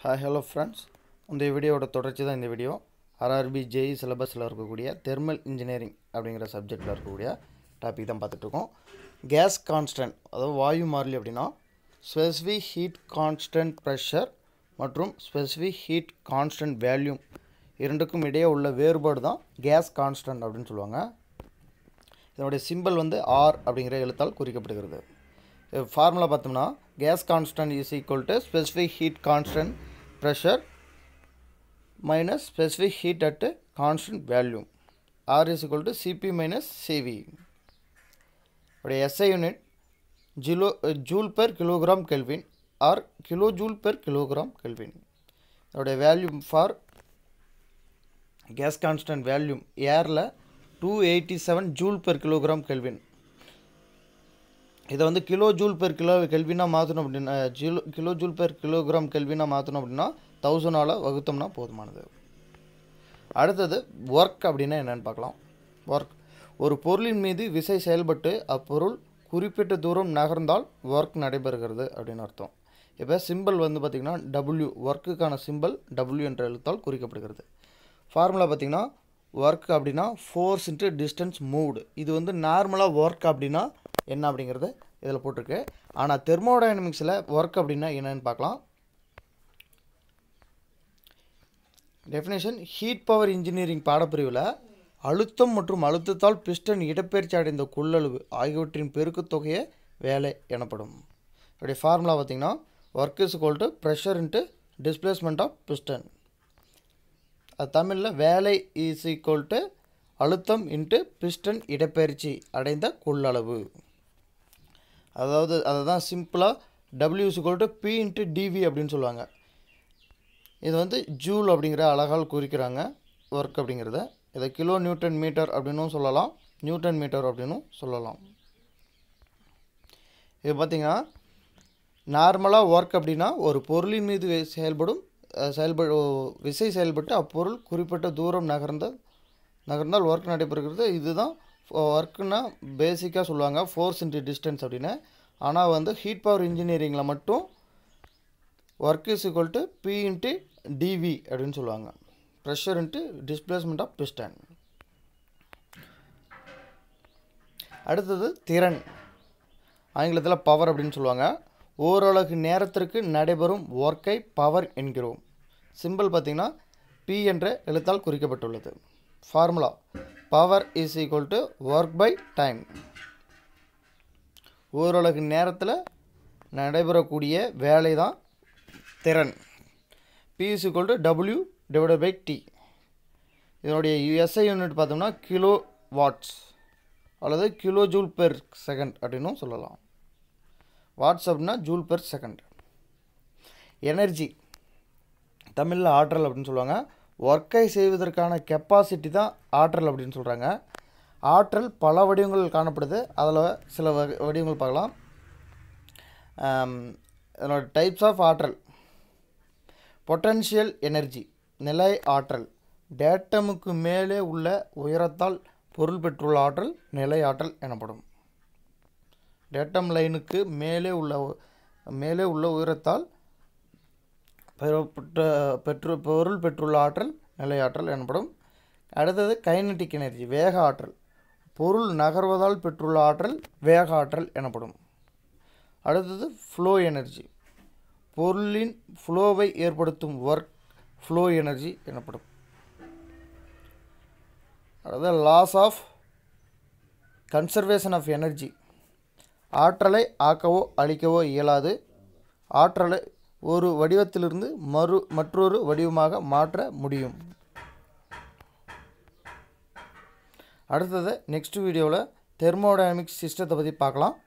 hi hello friends இந்த வீடியோவோட தொடர்ச்சி தான் இந்த வீடியோ ஆர்ஆர்பி ஜேஇ சிலபஸில் இருக்கக்கூடிய தெர்மல் இன்ஜினியரிங் அப்படிங்கிற சப்ஜெக்டில் இருக்கக்கூடிய டாபிக் தான் பார்த்துட்ருக்கோம் கேஸ் கான்ஸ்டன்ட் அதாவது வாயு மாறிலி அப்படின்னா ஸ்பெசிஃபிக் ஹீட் கான்ஸ்டன்ட் ப்ரெஷர் மற்றும் ஸ்பெசிஃபிக் ஹீட் கான்ஸ்டன்ட் வேல்யூம் இரண்டுக்கும் இடையே உள்ள வேறுபாடு தான் கேஸ் கான்ஸ்டன்ட் அப்படின்னு சொல்லுவாங்க இதனுடைய சிம்பல் வந்து ஆர் அப்படிங்கிற எழுத்தால் குறிக்கப்படுகிறது ஃபார்முலா பார்த்தோம்னா gas constant is equal to specific heat constant pressure minus specific heat at constant volume or is equal to CP minus CV உடைய SI unit kilo joule per kilogram kelvin or kilo joule per kilogram kelvin இதோடைய volume for gas constant volume ஏரில் two eighty seven joule per kilogram kelvin இதை வந்து kilo joule per kilo கெல்வினா மாற்றணும் அப்படின்னா kilo kilo joule per kilogram கெல்வினா மாற்றணும் அப்படின்னா தௌசண்டால் வகுத்தோம்னா போதுமானது அடுத்தது ஒர்க் அப்படின்னா என்னென்னு பார்க்கலாம் ஒர்க் ஒரு பொருளின் மீது விசை செயல்பட்டு அப்பொருள் குறிப்பிட்ட தூரம் நகர்ந்தால் ஒர்க் நடைபெறுகிறது அப்படின்னு அர்த்தம் இப்போ சிம்பிள் வந்து பார்த்திங்கன்னா டபிள்யூ ஒர்க்குக்கான சிம்பிள் டபிள்யூ என்ற எழுத்தால் குறிக்கப்படுகிறது ஃபார்முலா பார்த்திங்கன்னா ஒர்க் அப்படின்னா ஃபோர்ஸ் இன்ட்டு டிஸ்டன்ஸ் மூவ்டு இது வந்து நார்மலாக ஒர்க் அப்படின்னா என்ன அப்படிங்கிறது இதில் போட்டிருக்கு ஆனால் தெர்மோடைனமிக்ஸில் ஒர்க் அப்படின்னா என்னன்னு பார்க்கலாம் டெஃபினேஷன் ஹீட் பவர் இன்ஜினியரிங் பாடப்பிரிவில் அழுத்தம் மற்றும் அழுத்தத்தால் பிஸ்டன் இடப்பெயர்ச்சி அடைந்த கொள்ளளவு ஆகியவற்றின் பெருக்குத்தொகையே வேலை எனப்படும் அப்படி ஃபார்முலா பார்த்திங்கன்னா work is equal to pressure into displacement of piston அது தமிழில் வேலை இஸ் ஈக்குவல் டு அழுத்தம் இன்ட்டு பிஸ்டன் இடப்பெயர்ச்சி அடைந்த கொள்ளளவு அதாவது அதை தான் சிம்பிளாக W is equal to P into DV அப்படின்னு சொல்லுவாங்க இது வந்து ஜூல் அப்படிங்கிற அழகால் குறிக்கிறாங்க ஒர்க் அப்படிங்கிறத இதை கிலோ நியூட்டன் மீட்டர் அப்படின்னும் சொல்லலாம் நியூட்டன் மீட்டர் அப்படின்னும் சொல்லலாம் இது பார்த்திங்கன்னா நார்மலாக ஒர்க் அப்படின்னா ஒரு பொருளின் மீது செயல்படும் செயல்படு விசை செயல்பட்டு அப்பொருள் குறிப்பிட்ட தூரம் நகர்ந்த நகர்ந்தால் ஒர்க் நடைபெறுகிறது இதுதான் ஒர்க்குன்னா பேசிக்காக சொல்லுவாங்க ஃபோர்ஸ் இன்ட்டு டிஸ்டன்ஸ் அப்படின்னு ஆனால் வந்து ஹீட் பவர் இன்ஜினியரிங்கில் மட்டும் work is equal to P into DV அப்படின்னு சொல்லுவாங்க pressure into displacement of piston அடுத்தது திறன் ஆங்கிலத்தில் பவர் அப்படின்னு சொல்லுவாங்க ஓரளவு நேரத்திற்கு நடைபெறும் ஒர்க்கை பவர் என்கிறோம் சிம்பிள் பார்த்திங்கன்னா பி என்ற எழுத்தால் குறிக்கப்பட்டுள்ளது formula power is equal to work by time ஓரளவு நேரத்தில் நடைபெறக்கூடிய வேலை தான் திறன் P is equal to W divided by T இதனுடைய எஸ்ஐ யூனிட் பார்த்தோம்னா கிலோ வாட்ஸ் அல்லது கிலோ ஜூல் பெர் செகண்ட் அப்படின்னும் சொல்லலாம் வாட்ஸ் அப்படின்னா ஜூல் பெர் செகண்ட் எனர்ஜி தமிழில் ஆற்றல் அப்படின்னு சொல்லுவாங்க ஒர்க்கை செய்வதற்கான கெப்பாசிட்டி தான் ஆற்றல் அப்படின்னு சொல்கிறாங்க ஆற்றல் பல வடிவங்கள் காணப்படுது அதில் சில வகை வடிவங்கள் பார்க்கலாம் இதனோட டைப்ஸ் ஆஃப் ஆற்றல் பொட்டன்ஷியல் எனர்ஜி நிலை ஆற்றல் டேட்டமுக்கு மேலே உள்ள உயரத்தால் பொருள் பெற்றுள்ள ஆற்றல் நிலை ஆற்றல் எனப்படும் டேட்டம் லைனுக்கு மேலே உள்ள மேலே உள்ள உயரத்தால் பெறப்பட்ட பெற்று பொருள் பெற்றுள்ள ஆற்றல் நிலையாற்றல் எனப்படும் அடுத்தது கைனட்டிக் எனர்ஜி வேக ஆற்றல் பொருள் நகர்வதால் பெற்றுள்ள ஆற்றல் வேக ஆற்றல் எனப்படும் அடுத்தது ஃப்ளோ எனர்ஜி பொருளின் ஃப்ளோவை ஏற்படுத்தும் ஒர்க் ஃப்ளோ எனர்ஜி எனப்படும் அடுத்தது law of conservation of energy ஆற்றலை ஆக்கவோ அழிக்கவோ இயலாது ஆற்றலை ஒரு வடிவத்திலிருந்து மறு மற்றொரு வடிவமாக மாற்ற முடியும் அடுத்தது நெக்ஸ்ட் வீடியோவில் தெர்மோடைனமிக்ஸ் சிஸ்டத்தை பற்றி பார்க்கலாம்